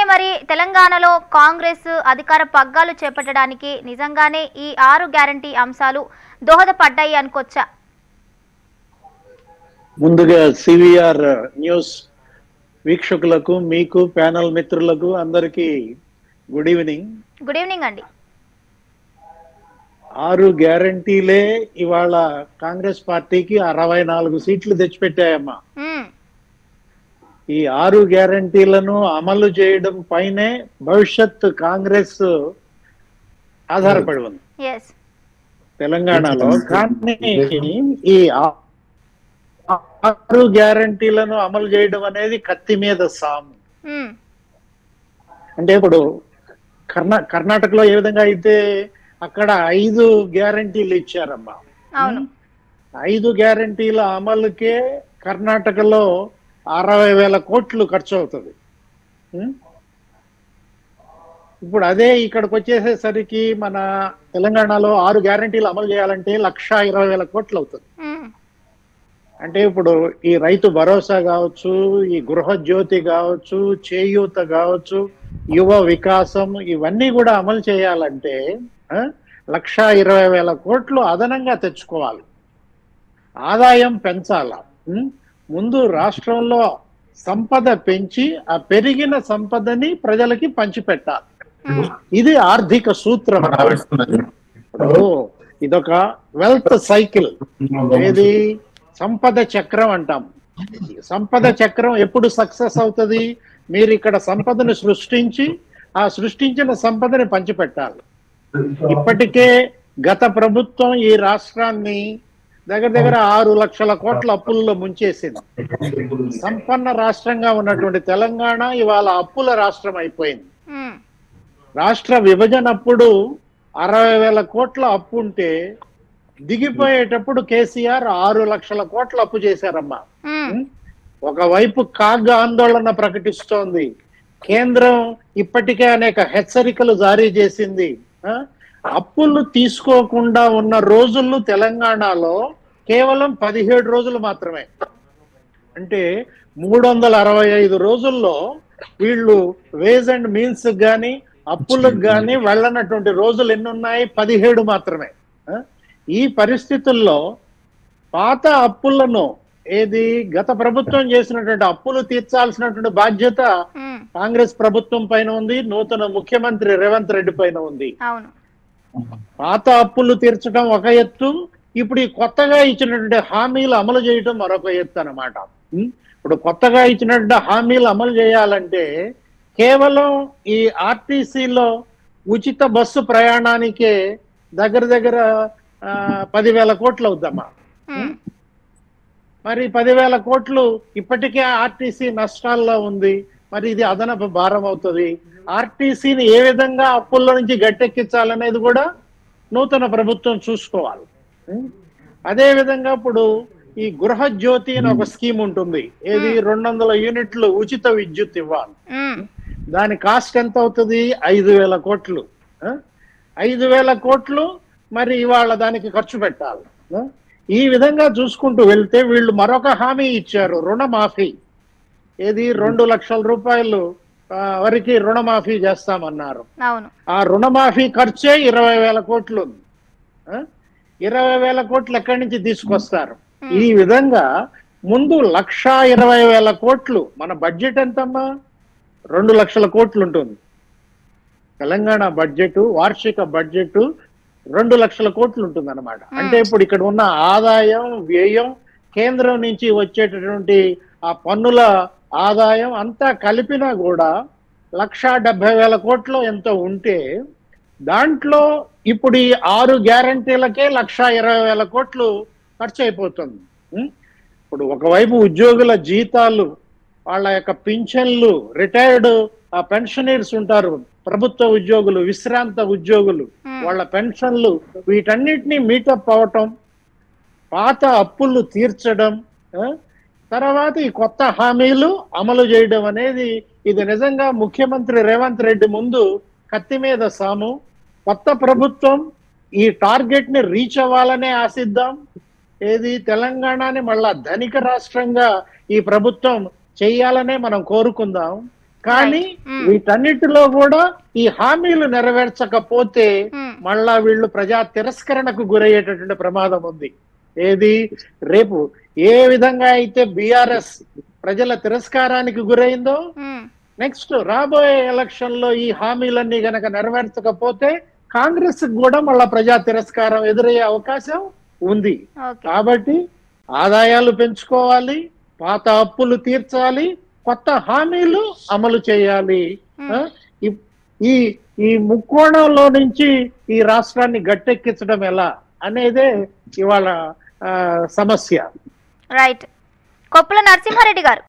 మరి తెలంగాణలో కాంగ్రెస్ అధికార పగ్గాలు చేపట్టడానికి నిజంగానే ఈ ఆరు గ్యారంటీ అంశాలు దోహదపడ్డాయి అనుకోవచ్చా ముందుగా సివిఆర్ న్యూస్ వీక్షకులకు మీకు ప్యానల్ మిత్రులకు అందరికీ గుడ్ ఈవినింగ్ గుడ్ ఈవినింగ్ అండి ఆరు గ్యారంటీలే ఇవాళ కాంగ్రెస్ పార్టీకి అరవై నాలుగు సీట్లు తెచ్చిపెట్టాయమ్మా మ్మ్. ఈ ఆరు గ్యారంటీలను అమలు చేయడం పైనే భవిష్యత్ కాంగ్రెస్ ఆధారపడి ఉంది ఎస్ తెలంగాణలో కానీ ఈ ఆ- ఆరు గ్యారంటీలను అమలు చేయడం అనేది కత్తి మీద సాము మ్మ్. అంటే ఇప్పుడు కర్ణా కర్ణాటకలో ఏ విధంగా అయితే అక్కడ ఐదు గ్యారంటీలు ఇచ్చారమ్మా అవును ఐదు గ్యారంటీల అమలుకే కర్ణాటకలో అరవై వేల కోట్లు ఖర్చు అవుతుంది ఉం? ఇప్పుడు అదే ఇక్కడికి వచ్చేసేసరికి మన తెలంగాణలో ఆరు గ్యారంటీలు అమలు చేయాలంటే లక్ష ఇరవై వేల కోట్లు అవుతుంది మ్మ్. అంటే ఇప్పుడు ఈ రైతు భరోసా కావచ్చు ఈ గృహజ్యోతి కావచ్చు చేయూత కావచ్చు యువ వికాసం ఇవన్నీ కూడా అమలు చేయాలంటే ఆ, లక్ష ఇరవై వేల కోట్లు అదనంగా తెచ్చుకోవాలి ఆదాయం పెంచాల ఉం? ముందు రాష్ట్రంలో సంపద పెంచి ఆ పెరిగిన సంపదని ప్రజలకి పంచిపెట్టాలి మ్మ్. ఇది ఆర్థిక సూత్రం ఇప్పుడు ఇదొక వెల్త్ సైకిల్ ఏది సంపద చక్రం అంటాం సంపద చక్రం ఎప్పుడు సక్సెస్ అవుతుంది మీరు ఇక్కడ సంపదను సృష్టించి ఆ సృష్టించిన సంపదని పంచిపెట్టాలి ఇప్పటికే గత ప్రభుత్వం ఈ రాష్ట్రాన్ని దగ్గర దగ్గర ఆరు లక్షల కోట్ల అప్పుల్లో ముంచేసింది సంపన్న రాష్ట్రంగా ఉన్నటువంటి తెలంగాణ ఇవాళ అప్పుల రాష్ట్రం అయిపోయింది మ్మ్. రాష్ట్ర విభజనప్పుడు అరవై వేల కోట్ల అప్పు ఉంటే దిగిపోయేటప్పుడు కేసీఆర్ ఆరు లక్షల కోట్ల అప్పు చేశారమ్మా మ్మ్. ఒకవైపు కాగ్ ఆందోళన ప్రకటిస్తోంది కేంద్రం ఇప్పటికే అనేక హెచ్చరికలు జారీ చేసింది ఆ? అప్పులు తీసుకోకుండా ఉన్న రోజులు తెలంగాణలో కేవలం పదిహేడు రోజులు మాత్రమే అంటే మూడు వందల అరవై ఐదు రోజుల్లో వీళ్ళు వేజ్ అండ్ మీన్స్ కానీ అప్పులకు కానీ వెళ్ళనటువంటి రోజులు ఎన్ని ఉన్నాయి పదిహేడు మాత్రమే ఆ? ఈ పరిస్థితుల్లో పాత అప్పులను ఏది గత ప్రభుత్వం చేసినటువంటి అప్పులు తీర్చాల్సినటువంటి బాధ్యత మ్మ్. కాంగ్రెస్ ప్రభుత్వం పైన ఉంది నూతన ముఖ్యమంత్రి రేవంత్ రెడ్డి పైన ఉంది అవును పాత అప్పులు తీర్చడం ఒక ఎత్తు ఇప్పుడు ఈ కొత్తగా ఇచ్చినటువంటి హామీలు అమలు చేయడం మరొక ఎత్తు అన్నమాట ఉం? ఇప్పుడు కొత్తగా ఇచ్చినటువంటి హామీలు అమలు చేయాలంటే కేవలం ఈ ఆర్టీసీలో ఉచిత బస్సు ప్రయాణానికే దగ్గర దగ్గర ఆ, పదివేల కోట్లు అవుద్దమ్మా మ్మ్. మరి పదివేల కోట్లు ఇప్పటికే ఆర్టీసీ నష్టాల్లో ఉంది మరి ఇది అదనపు భారం అవుతుంది ఆర్టీసీని ఏ విధంగా అప్పుల్లో నుంచి గట్టెక్కించాలనేది కూడా నూతన ప్రభుత్వం చూసుకోవాలి ఉం? అదే విధంగా ఇప్పుడు ఈ గృహజ్యోతి అని ఒక స్కీమ్ ఉంటుంది ఏది రెండు వందల యూనిట్లు ఉచిత విద్యుత్ ఇవ్వాలి మ్మ్. దాని కాస్ట్ ఎంత అవుతుంది ఐదు వేల కోట్లు ఆ? ఐదు వేల కోట్లు మరి ఇవాళ దానికి ఖర్చు పెట్టాలి ఆ? ఈ విధంగా చూసుకుంటూ వెళ్తే వీళ్ళు మరొక హామీ ఇచ్చారు రుణమాఫీ ఏది రెండు లక్షల రూపాయలు ఆ, వరకు రుణమాఫీ చేస్తామన్నారు అవును ఆ రుణమాఫీ ఖర్చే ఇరవై వేల కోట్లు ఉంది ఆ? ఇరవై వేల కోట్లు ఎక్కడి నుంచి తీసుకొస్తారు ఈ విధంగా ముందు లక్ష ఇరవై వేల కోట్లు మన బడ్జెట్ ఎంతమ్మా రెండు లక్షల కోట్లు ఉంటుంది తెలంగాణ బడ్జెట్ వార్షిక బడ్జెట్ రెండు లక్షల కోట్లు ఉంటుంది అనమాట అంటే ఇప్పుడు ఇక్కడ ఉన్న ఆదాయం వ్యయం కేంద్రం నుంచి వచ్చేటటువంటి ఆ పన్నుల ఆదాయం అంతా కలిపినా కూడా లక్ష డెబ్బై వేల కోట్లు ఎంతో ఉంటే దాంట్లో ఇప్పుడు ఈ ఆరు గ్యారంటీలకే లక్ష ఇరవై వేల కోట్లు ఖర్చు అయిపోతుంది ఉం? ఇప్పుడు ఒకవైపు ఉద్యోగుల జీతాలు వాళ్ళ యొక్క పింఛన్లు రిటైర్డ్ ఆ పెన్షనర్స్ ఉంటారు ప్రభుత్వ ఉద్యోగులు విశ్రాంత ఉద్యోగులు మ్మ్. వాళ్ళ పెన్షన్లు వీటన్నిటిని మీటప్ అవటం పాత అప్పులు తీర్చడం ఆ? తర్వాత ఈ కొత్త హామీలు అమలు చేయడం అనేది ఇది నిజంగా ముఖ్యమంత్రి రేవంత్ రెడ్డి ముందు కత్తి మీద సాము కొత్త ప్రభుత్వం ఈ టార్గెట్ ని రీచ్ అవ్వాలనే ఆశిద్దాం ఏది తెలంగాణని మళ్ళా ధనిక రాష్ట్రంగా ఈ ప్రభుత్వం చెయ్యాలనే మనం కోరుకుందాం కానీ Right. Hmm. వీటన్నిటిలో కూడా ఈ హామీలు నెరవేర్చకపోతే Hmm. మళ్ళా వీళ్ళు ప్రజా తిరస్కరణకు గురయ్యేటటువంటి ప్రమాదం ఉంది ఏది రేపు ఏ విధంగా అయితే బిఆర్ఎస్ ప్రజల తిరస్కారానికి గురైందో ఉమ్, నెక్స్ట్ రాబోయే ఎలక్షన్ లో ఈ హామీలన్నీ గనక నెరవేర్చకపోతే కాంగ్రెస్ కూడా మళ్ళా ప్రజా తిరస్కారం ఎదురయ్యే అవకాశం ఉంది ఓకే కాబట్టి ఆదాయాలు పెంచుకోవాలి పాత అప్పులు తీర్చాలి కొత్త హామీలు అమలు చేయాలి Hmm. ఆ, ఈ- ఈ ఈ ముక్కోణంలో నుంచి ఈ రాష్ట్రాన్ని గట్టెక్కించడం ఎలా అనేదే ఇవాళ ఆ, సమస్య రైట్ కొప్పుల నరసింహారెడ్డి గారు